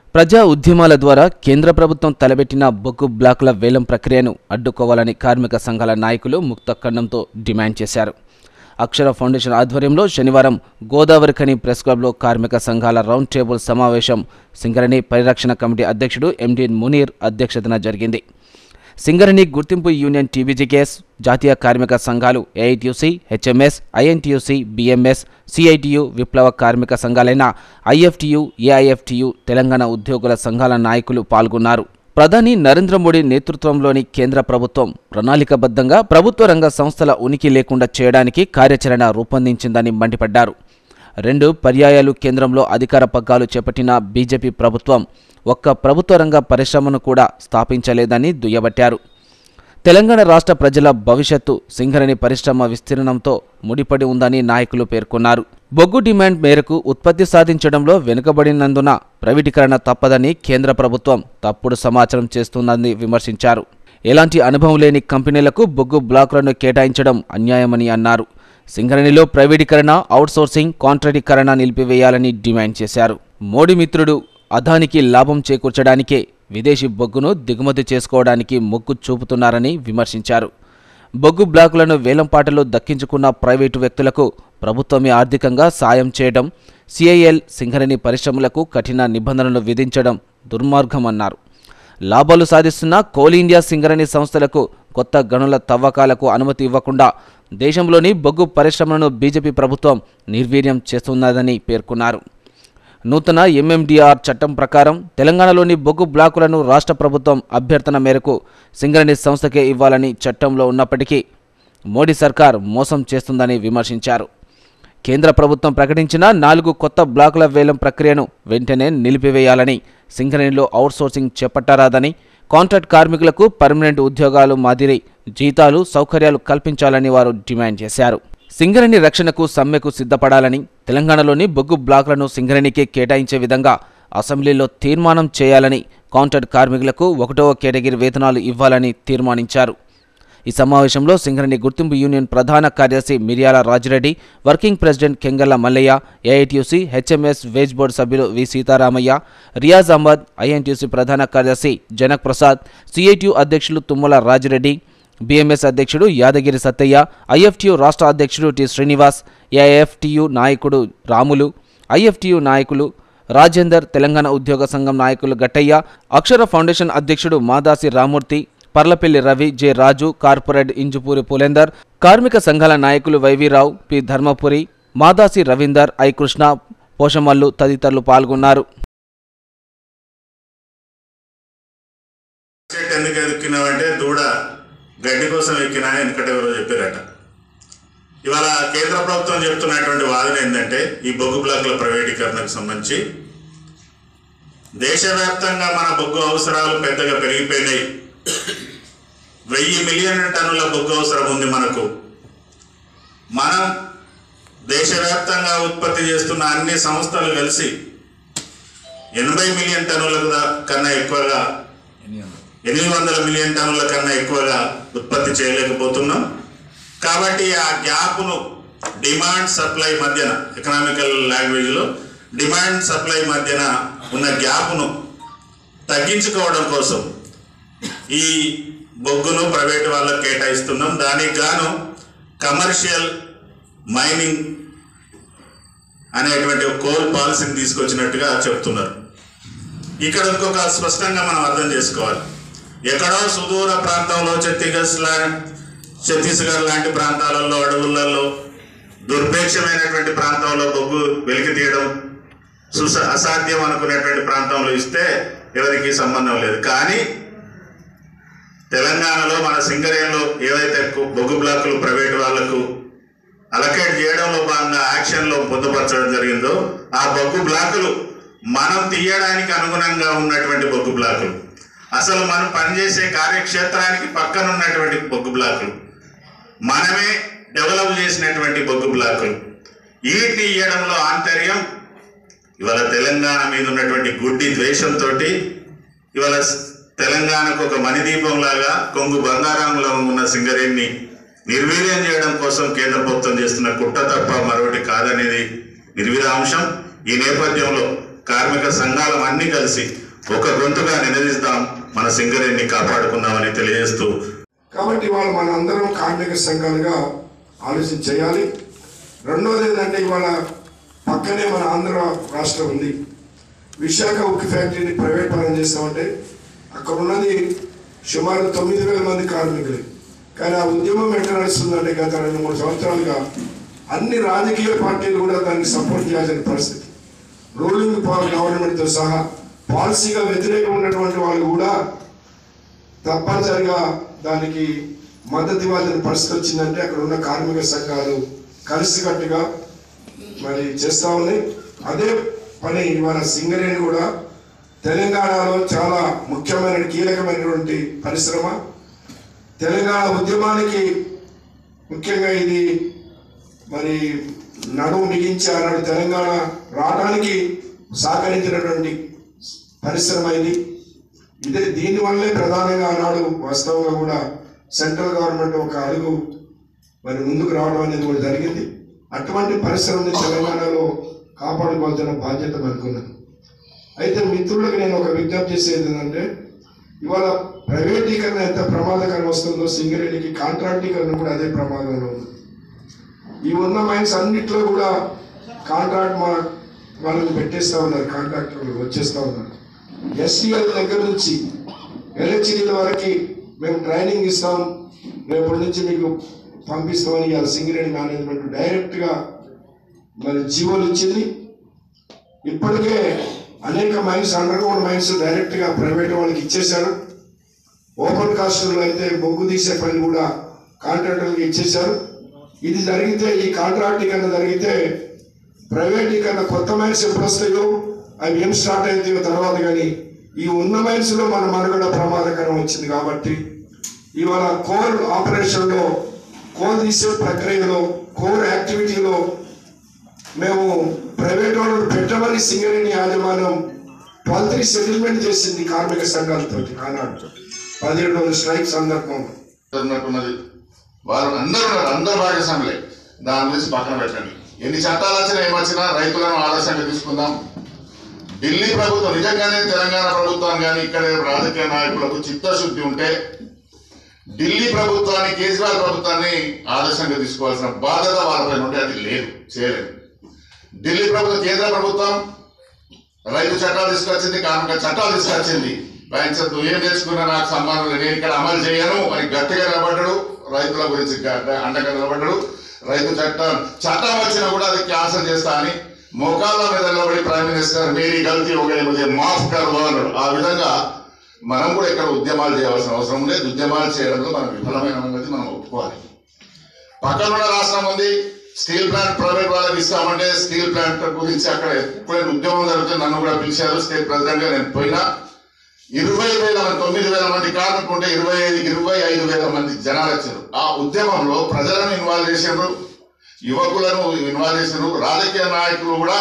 ప్రజా ఉద్యమాల ద్వారా కేంద్ర ప్రభుత్వం తలబెట్టిన బొగ్గు బ్లాకుల వేలం ప్రక్రియను అడ్డుకోవాలని కార్మిక సంఘాల నాయకులు ముక్తఖండంతో డిమాండ్ చేశారు అక్షర ఫౌండేషన్ ఆధ్వర్యంలో శనివారం గోదావరి ఖని ప్రెస్ క్లబ్లో కార్మిక సంఘాల రౌండ్ టేబుల్ సమావేశం సింగరణి పరిరక్షణ కమిటీ అధ్యక్షుడు ఎండి మునీర్ అధ్యక్షతన జరిగింది సింగరణి గుర్తింపు యూనియన్ టీబీజీకేఎస్ జాతీయ కార్మిక సంఘాలు AITUC HMS INTUC BMS CITU విప్లవ కార్మిక సంఘాలైన ఐఎఫ్టియు ఏఐఎఫ్టియు తెలంగాణ ఉద్యోగుల సంఘాల నాయకులు పాల్గొన్నారు ప్రధాని నరేంద్ర మోడీ నేతృత్వంలోని కేంద్ర ప్రభుత్వం ప్రణాళికబద్ధంగా ప్రభుత్వ రంగ సంస్థల ఉనికి లేకుండా చేయడానికి కార్యాచరణ రూపొందించిందని మండిపడ్డారు రెండు పర్యాయాలు కేంద్రంలో అధికార పగ్గాలు చేపట్టిన బీజేపీ ప్రభుత్వం ఒక్క ప్రభుత్వ రంగ పరిశ్రమను కూడా స్థాపించలేదని దుయ్యబట్టారు తెలంగాణ రాష్ట్ర ప్రజల భవిష్యత్తు సింగరణి పరిశ్రమ విస్తీర్ణంతో ముడిపడి ఉందని నాయకులు పేర్కొన్నారు బొగ్గు డిమాండ్ మేరకు ఉత్పత్తి సాధించడంలో వెనుకబడినందున ప్రైవేటీకరణ తప్పదని కేంద్ర ప్రభుత్వం తప్పుడు సమాచారం చేస్తుందని విమర్శించారు ఎలాంటి అనుభవం లేని కంపెనీలకు బొగ్గు బ్లాకులను కేటాయించడం అన్యాయమని అన్నారు సింగరణిలో ప్రైవేటీకరణ అవుట్సోర్సింగ్ కాంట్రాక్టీకరణ నిలిపివేయాలని డిమాండ్ చేశారు మోడీ మిత్రుడు అదానికి లాభం చేకూర్చడానికే విదేశీ బొగ్గును దిగుమతి చేసుకోవడానికి మొగ్గు చూపుతున్నారని విమర్శించారు బొగ్గు బ్లాకులను వేలంపాటలో దక్కించుకున్న ప్రైవేటు వ్యక్తులకు ప్రభుత్వమే ఆర్థికంగా సాయం చేయడం సిఐఎల్ సింగరణి పరిశ్రమలకు కఠిన నిబంధనలు విధించడం దుర్మార్గమన్నారు లాభాలు సాధిస్తున్న కోల్ ఇండియా సింగరణి సంస్థలకు కొత్త గనుల తవ్వకాలకు అనుమతి ఇవ్వకుండా దేశంలోని బొగ్గు పరిశ్రమలను బీజేపీ ప్రభుత్వం నిర్వీర్యం చేస్తున్నదని పేర్కొన్నారు నూతన ఎంఎండిఆర్ చట్టం ప్రకారం తెలంగాణలోని బొగ్గు బ్లాకులను రాష్ట్ర ప్రభుత్వం అభ్యర్థన మేరకు సింగరణి సంస్థకే ఇవ్వాలని చట్టంలో ఉన్నప్పటికీ మోడీ సర్కార్ మోసం చేస్తుందని విమర్శించారు కేంద్ర ప్రభుత్వం ప్రకటించిన నాలుగు కొత్త బ్లాకుల వేలం ప్రక్రియను వెంటనే నిలిపివేయాలని సింగరేణిలో అవుట్సోర్సింగ్ చేపట్టరాదని కాంట్రాక్ట్ కార్మికులకు పర్మనెంట్ ఉద్యోగాలు మాదిరి జీతాలు సౌకర్యాలు కల్పించాలని వారు డిమాండ్ చేశారు సింగరేణి రక్షణకు సమ్మెకు సిద్ధపడాలని తెలంగాణలోని బొగ్గు బ్లాకులను సింగరేణికే కేటాయించే విధంగా అసెంబ్లీలో తీర్మానం చేయాలని కాంట్రాక్ట్ కార్మికులకు ఒకటవ కేటగిరీ వేతనాలు ఇవ్వాలని తీర్మానించారు ఈ సమావేశంలో సింగరేణి గుర్తింపు యూనియన్ ప్రధాన కార్యదర్శి Miryala Rajireddy working president Kengalla Mallaiah AITUC HMS wage board సభ్యులు వి సీతారామయ్య రియాజ్ అహ్మద్ ఐఎన్టీయూసీ ప్రధాన కార్యదర్శి జనక్ ప్రసాద్ సిఐటియు అధ్యక్షులు తుమ్మల రాజిరెడ్డి బీఎంఎస్ అధ్యక్షుడు యాదగిరి సత్తయ్య ఐఎఫ్టియు రాష్ట్ర అధ్యక్షుడు టి శ్రీనివాస్ ఏఐఎఫ్టియు నాయకుడు రాములు ఐఎఫ్టియు నాయకులు రాజేందర్ తెలంగాణ ఉద్యోగ సంఘం నాయకులు గట్టయ్య అక్షర ఫౌండేషన్ అధ్యక్షుడు మాదాసి రామూర్తి పర్లపల్లి రవి జె రాజు కార్పొరేట్ ఇంజుపూరి పులేందర్ కార్మిక సంఘాల నాయకులు వైవీరావు పి ధర్మపురి మాదాసి రవీందర్ ఐ కృష్ణ పోషమల్లు తదితరులు పాల్గొన్నారు చెట్టు ఎందుకు ఎక్కినావంటే దూడ గడ్డి కోసం ఎక్కినా వెనకట ఎవరో చెప్పారట ఇవాళ కేంద్ర ప్రభుత్వం చెప్తున్నటువంటి వాదన ఏంటంటే ఈ బొగ్గు బ్లాకుల ప్రైవేటీకరణకు సంబంధించి దేశవ్యాప్తంగా మన బొగ్గు అవసరాలు పెద్దగా పెరిగిపోయినాయి వెయ్యి మిలియన్ టన్నుల బొగ్గు అవసరం ఉంది మనకు మనం దేశవ్యాప్తంగా ఉత్పత్తి చేస్తున్న అన్ని సంస్థలు కలిసి ఎనభై మిలియన్ టన్నుల దా- కన్నా ఎక్కువగా ఎనిమిది వందల మిలియన్ టన్నుల కన్నా ఎక్కువగా ఉత్పత్తి చేయలేకపోతున్నాం కాబట్టి ఆ గ్యాప్ను డిమాండ్ సప్లై మధ్యన ఎకనామికల్ లాంగ్వేజ్లో డిమాండ్ సప్లై మధ్యన ఉన్న గ్యాప్ను తగ్గించుకోవడం కోసం ఈ బొగ్గును ప్రైవేట్ వాళ్ళకి కేటాయిస్తున్నాం దానికి గాను కమర్షియల్ మైనింగ్ అనేటువంటి ఒక కోల్ పాలసీని తీసుకొచ్చినట్టుగా చెప్తున్నారు ఇక్కడ ఇంకొక స్పష్టంగా మనం అర్థం చేసుకోవాలి ఎక్కడో సుదూర ప్రాంతంలో ఛత్తీస్గఢ్ లా ఛత్తీస్గఢ్ లాంటి ప్రాంతాలలో అడవులలో దుర్భేక్షమైనటువంటి ప్రాంతంలో బొగ్గు వెలికి తీయడం సుస అసాధ్యం అనుకునేటువంటి ప్రాంతంలో ఇస్తే ఎవరికి సంబంధం లేదు కానీ తెలంగాణలో మన సింగరేణిలో ఏవైతే కు- బొగ్గు బ్లాకులు ప్రైవేట్ వాళ్లకు అలకేట్ చేయడంలో భాగంగా యాక్షన్లో పొందుపరచడం జరిగిందో ఆ బొగ్గు బ్లాకులు మనం తీయడానికి అనుగుణంగా ఉన్నటువంటి బొగ్గు బ్లాకులు అసలు మనం పనిచేసే కార్యక్షేత్రానికి పక్కన ఉన్నటువంటి బొగ్గు బ్లాకులు మనమే డెవలప్ చేసినటువంటి బొగ్గు బ్లాకులు వీటిని ఇవ్వడంలో ఆంతర్యం ఇవాళ తెలంగాణ మీద ఉన్నటువంటి గుడ్డి ద్వేషంతో ఇవాళ స్- తెలంగాణకు ఒక మణిదీపం లాగా కొంగు బంగారంలో ఉన్న సింగరేణిని నిర్వీర్యం చేయడం కోసం కేంద్ర ప్రభుత్వం చేస్తున్న కుట్ర తప్ప మరొకటి కాదనేది నిర్విరాంశం ఈ నేపథ్యంలో కార్మిక సంఘాలం అన్ని కలిసి ఒక గొంతుగా నినదిస్తాం మన సింగరేణిని కాపాడుకుందామని తెలియజేస్తూ కాబట్టి ఇవాళ మన అందరం కార్మిక సంఘాలుగా ఆలోచన చేయాలి రెండోది ఏంటంటే ఇవాళ పక్కనే మన ఆంధ్ర రాష్ట్రం ఉంది విశాఖ ఉక్కు ఫ్యాక్టరీని ప్రైవేట్ పరం చేస్తామంటే అక్కడ ఉన్నది సుమారు తొమ్మిది వేల మంది కార్మికులు కానీ ఆ ఉద్యమం ఎట్లా నడుస్తుందంటే గత రెండు మూడు సంవత్సరాలుగా అన్ని రాజకీయ పార్టీలు కూడా దాన్ని సపోర్ట్ చేయాల్సిన పరిస్థితి రూలింగ్ గవర్నమెంట్తో సహా పాలసీగా వ్యతిరేకం ఉన్నటువంటి వాళ్ళు కూడా తప్పనిసరిగా దానికి మద్దతు ఇవ్వాల్సిన పరిస్థితి వచ్చిందంటే అక్కడ ఉన్న కార్మిక సంఘాలు కలిసికట్టుగా మరి చేస్తా ఉన్నాయి అదే పని ఇవాళ సింగరేణి కూడా తెలంగాణలో చాలా ముఖ్యమైన కీలకమైనటువంటి పరిశ్రమ తెలంగాణ ఉద్యమానికి ముఖ్యంగా ఇది మరి నడుము బిగించి ఆనాడు తెలంగాణ రావడానికి సహకరించినటువంటి పరిశ్రమ ఇది ఇదే దీనివల్లే ప్రధానంగా ఆనాడు వాస్తవంగా కూడా సెంట్రల్ గవర్నమెంట్ ఒక అడుగు మరి ముందుకు రావడం అనేది కూడా జరిగింది అటువంటి పరిశ్రమని తెలంగాణలో కాపాడుకోవాల్సిన బాధ్యత మనకున్నది అయితే మిత్రులకు నేను ఒక విజ్ఞప్తి చేసేది ఏంటంటే ఇవాళ ప్రైవేటీకరణ ఎంత ప్రమాదకరం వస్తుందో సింగరేణికి కాంట్రాక్టీకరణ కూడా అదే ప్రమాదంలో ఉంది ఈ ఉన్న మైన్స్ అన్నిట్లో కూడా కాంట్రాక్ట్ మా వాళ్ళని పెట్టేస్తా ఉన్నారు కాంట్రాక్టర్లు వచ్చేస్తా ఉన్నారు ఎస్టీఎల్ దగ్గర నుంచి ఎలక్ట్రికల్ వరకు మేము ట్రైనింగ్ ఇస్తాం రేపటి నుంచి మీకు పంపిస్తామని ఇవాళ సింగరేణి మేనేజ్మెంట్ డైరెక్ట్గా మరి జీవోలు ఇచ్చింది ఇప్పటికే అనేక మైన్స్ అండర్ గ్రౌండ్ మైన్స్ డైరెక్ట్గా ప్రైవేట్ వాళ్ళకి ఇచ్చేశారు ఓపెన్ కాస్టుల్లో అయితే బొగ్గు తీసే పని కూడా కాంట్రాక్టర్లకు ఇచ్చేశారు ఇది జరిగితే ఈ కాంట్రాక్టీకరణ జరిగితే ప్రైవేటీకరణ కొత్త మైన్స్ ఎప్పుడు వస్తాయో అవి ఏం స్టార్ట్ అవుతాయో తర్వాత కానీ ఈ ఉన్న మైన్స్ లో మన మనుగడ ప్రమాదకరం వచ్చింది కాబట్టి ఇవాళ కోర్ ఆపరేషన్లో కోల్ తీసే ప్రక్రియలో కోర్ యాక్టివిటీలో మేము ప్రైవేట్ వాళ్ళు పెట్టమని సింగరేణి యాజమాన్యం ట్వెల్త్ త్రీ సెటిల్మెంట్ చేసింది కార్మిక సంఘాలతో ఆనాడు పదిహేడు రోజుల స్ట్రైక్ సందర్భంలో ఉన్నట్టున్నది వారు అందరూ ఉన్నారు అందరు భాగస్వాములే దాని గురించి పక్కన పెట్టండి ఎన్ని చట్టాలు వచ్చినా ఏమొచ్చినా రైతులను ఆదర్శంగా తీసుకుందాం ఢిల్లీ ప్రభుత్వం నిజంగానే తెలంగాణ ప్రభుత్వం కానీ ఇక్కడ రాజకీయ నాయకులకు చిత్తశుద్ధి ఉంటే ఢిల్లీ ప్రభుత్వాన్ని కేజ్రీవాల్ ప్రభుత్వాన్ని ఆదర్శంగా తీసుకోవాల్సిన బాధ్యత వారిపైన ఉంటే అది లేదు చేయలేదు ఢిల్లీ ప్రభుత్వం కేంద్ర ప్రభుత్వం రైతు చట్టాలు తీసుకొచ్చింది కార్మిక చట్టాలు తీసుకొచ్చింది ఆయన నువ్వు ఏం చేసుకున్నా నాకు సంబంధం లేదు నేను ఇక్కడ అమలు చేయను అని గట్టిగా నిలబడ్డాడు రైతుల గురించి గ- అండగా నిలబడ్డాడు రైతు చట్టం చట్టం వచ్చినా కూడా అది క్యాన్సల్ చేస్తా అని మోకాళ్ళ మీద నిలబడి ప్రైమ్ మినిస్టర్ మేరీ గల్తీ ఒక ముझे మాఫ్ కర్వో అన్నాడు ఆ విధంగా మనం కూడా ఇక్కడ ఉద్యమాలు చేయవలసిన అవసరం లేదు ఉద్యమాలు చేయడంలో మనం విఫలమైన సంగతి మనం ఒప్పుకోవాలి పక్కన ఉన్న రాష్ట్రం ఉంది స్టీల్ ప్లాంట్ ప్రైవేట్ వాళ్ళకి ఇస్తామంటే స్టీల్ ప్లాంట్ గురించి అక్కడ ఎప్పుడైనా ఉద్యమం జరుగుతుంది నన్ను కూడా పిలిచారు స్టేట్ ప్రెసిడెంట్ గా నేను పోయినా ఇరవై వేల మంది తొమ్మిది వేల మంది కార్మికులు ఉంటే ఇరవై ఐదు ఇరవై ఐదు వేల మంది జనాలు వచ్చారు ఆ ఉద్యమంలో ప్రజలను ఇన్వాల్వ్ చేశారు యువకులను ఇన్వాల్వ్ చేశారు రాజకీయ నాయకులు కూడా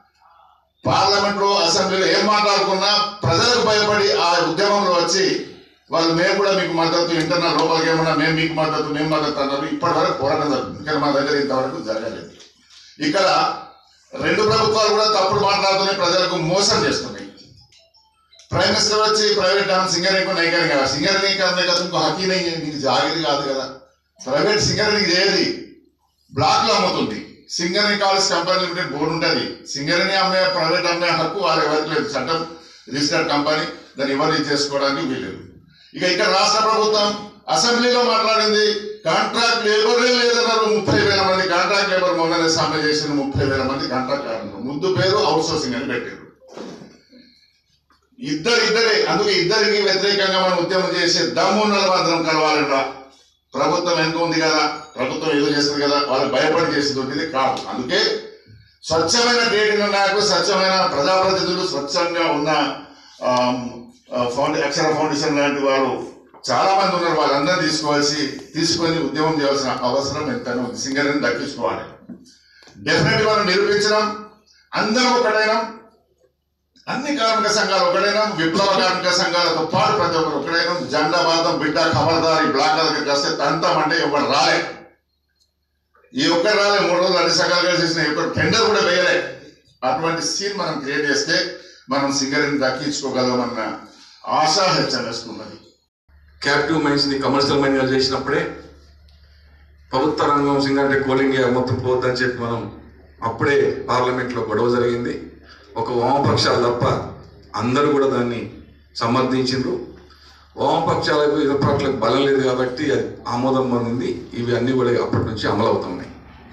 పార్లమెంట్ లో అసెంబ్లీలో ఏం మాట్లాడుకున్నా ప్రజలకు భయపడి ఆ ఉద్యమంలో వచ్చి వాళ్ళు మేము కూడా మీకు మద్దతు ఇంటర్నల్ లోపలికి ఏమన్నా మేము మీకు మద్దతు మేము మద్దతు అన్నారు ఇప్పటి వరకు పోరాటం జరుగుతుంది కానీ మా దగ్గర ఇంతవరకు జరగలేదు ఇక్కడ రెండు ప్రభుత్వాలు కూడా తప్పుడు మాట్లాడుతున్నాయి ప్రజలకు మోసం చేస్తున్నాయి प्राइम मिनिस्टर వచ్చి ప్రైవేట్ हम సింగరేణి को नहीं करेंगे సింగరేణి करने का तुमको हक ही नहीं है నీకు జాగిరి కాదు కదా ప్రైవేట్ సింగరేణికి చేయది బ్లాక్ లో అమ్ముతుంది Singareni college company limited board ఉంటుంది సింగరేణి అమ్మే ప్రైవేట్ అమ్మే హక్కు వాళ్ళ ఎవరికి లేదు చట్టం రిజిస్టర్డ్ కంపెనీ దాన్ని ఎవరు చేసుకోవడానికి వీలేదు ఇక ఇక్కడ రాష్ట్ర ప్రభుత్వం అసెంబ్లీలో మాట్లాడింది కాంట్రాక్ట్ లేబరే లేదన్నారు ముప్పై వేల మంది కాంట్రాక్ట్ లేబర్ మొన్ననే సమ్మె చేసిన ముప్పై వేల మంది కాంట్రాక్ట్ లేబర్ ముందు పేరు అవుట్ సోర్సింగ్ అని పెట్టారు ఇద్దరు ఇద్దరే అందుకే ఇద్దరికి వ్యతిరేకంగా మనం ఉద్యమం చేసే దమ్మున్న మాత్రం కలవాలంట ప్రభుత్వం వెనుక ఉంది కదా ప్రభుత్వం ఏదో చేస్తుంది కదా వాళ్ళకి భయపడి చేస్తుంది ఇది కాదు అందుకే స్వచ్ఛమైన ట్రేడింగ్ నాయకులు స్వచ్ఛమైన ప్రజాప్రతినిధులు స్వచ్ఛంగా ఉన్న ఫౌండే అక్షర ఫౌండేషన్ లాంటి వారు చాలా మంది ఉన్నారు వాళ్ళందరూ తీసుకోవాల్సి తీసుకొని ఉద్యమం చేయాల్సిన అవసరం ఎంతైనా ఉంది సింగర్ని దక్కించుకోవాలి డెఫినెట్ మనం నిరూపించడం అందరం ఒకటైనా అన్ని కార్మిక సంఘాలు ఒకటైనా విప్లవ కార్మిక సంఘాలతో పాటు ప్రతి ఒక్కరు ఒకటైనా జెండా బాధం బిడ్డ ఖబర్దారి బ్లాక్ దగ్గరికి వస్తే తంతం అంటే ఎవరు రాలే ఈ ఒక్కరు రాలే మూడు రోజులు అన్ని సంఘాలు కలిసి చేసిన ఒక్కరు టెండర్ కూడా వేయలే అటువంటి సీన్ మనం క్రియేట్ చేస్తే మనం సింగరేణి దక్కించుకోగలమన్న ఆశ హెచ్చరిస్తున్నది క్యాప్టివ్ మైన్స్ ని కమర్షియల్ మైన్ గా చేసినప్పుడే ప్రభుత్వ రంగం సింగంటే కోల్ ఇండియా మొత్తం పోద్దని చెప్పి మనం అప్పుడే పార్లమెంట్ లో గొడవ జరిగింది ఒక వామపక్షాలు తప్ప అందరూ కూడా దాన్ని సమర్థించిండ్రు వామపక్షాలకు ఇరుపక్షాలకు బలం లేదు కాబట్టి అది ఆమోదం పొందింది ఇవి అన్ని కూడా అప్పటి నుంచి అమలు అవుతున్నాయి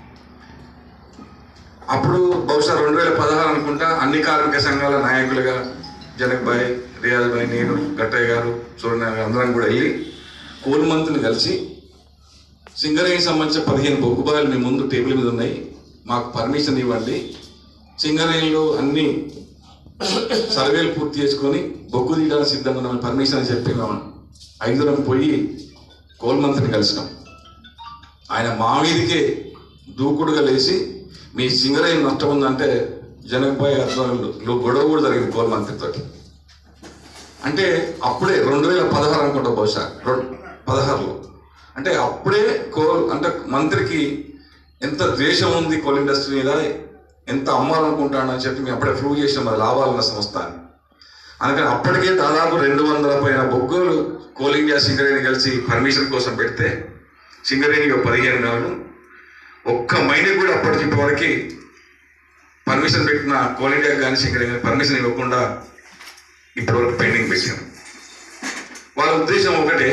అప్పుడు బహుశా రెండు వేల పదహారు అనుకుంటా అన్ని కార్మిక సంఘాల నాయకులుగా జనక్ భాయ్ రియాజ్ భాయ్ నేను గట్టయ్య గారు సూర్యనారాయణ గారు అందరం కూడా వెళ్ళి కోల్ మంత్రిని కలిసి సింగరేణికి సంబంధించిన పదిహేను బొగ్గుబాయిలు మీ ముందు టేబుల్ మీద ఉన్నాయి మాకు పర్మిషన్ ఇవ్వండి సింగరేణిలో అన్ని సర్వేలు పూర్తి చేసుకొని బొగ్గు తీయడానికి సిద్ధంగా ఉన్నామని పర్మిషన్ అని చెప్పి మేము ఐదుగురం పోయి కోల్ మంత్రిని కలిసినాం ఆయన మా మీదికే దూకుడుగా లేచి మీ సింగరేణి నష్టం ఉందంటే జనకబాయ్ ఆధ్వర్యంలో గొడవ కూడా జరిగింది కోల్ మంత్రితోటి అంటే అప్పుడే రెండు వేల పదహారు అనుకుంటా బహుశా రెండు పదహారులో అంటే అప్పుడే కోల్ అంటే మంత్రికి ఎంత ద్వేషం ఉంది కోల్ ఇండస్ట్రీ మీద ఎంత అమ్మాలనుకుంటాడని చెప్పి మేము అప్పుడే ప్రూవ్ చేసినాం అది లాభాలున్న సంస్థ అని అందుకని అప్పటికే దాదాపు రెండు వందల పైన బొగ్గులు కోల్ ఇండియా సింగరేణి కలిసి పర్మిషన్ కోసం పెడితే సింగరేణి ఒక పదిహేను కావాలి ఒక్క మైని కూడా అప్పటికి ఇప్పటివరకు పర్మిషన్ పెట్టిన కోల్ ఇండియా కానీ సింగరేణి కానీ పర్మిషన్ ఇవ్వకుండా ఇప్పటివరకు పెండింగ్ పెట్టారు వాళ్ళ ఉద్దేశం ఒకటే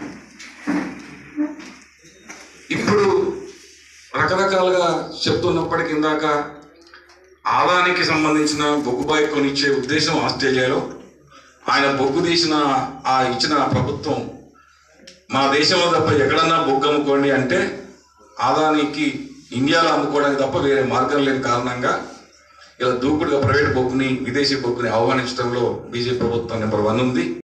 ఇప్పుడు రకరకాలుగా చెప్తున్నప్పటికి ఇందాక ఆదానికి సంబంధించిన బొగ్గుబాయి కొనిచ్చే ఉద్దేశం ఆస్ట్రేలియాలో ఆయన బొగ్గు తీసిన ఆ ఇచ్చిన ప్రభుత్వం మా దేశంలో తప్ప ఎక్కడన్నా బొగ్గు అమ్ముకోండి అంటే ఆదానికి ఇండియాలో అమ్ముకోవడానికి తప్ప వేరే మార్గం లేని కారణంగా ఇలా దూకుడుగా ప్రైవేట్ బొగ్గుని విదేశీ బొగ్గుని ఆహ్వానించడంలో బీజేపీ ప్రభుత్వం నెంబర్ వన్ ఉంది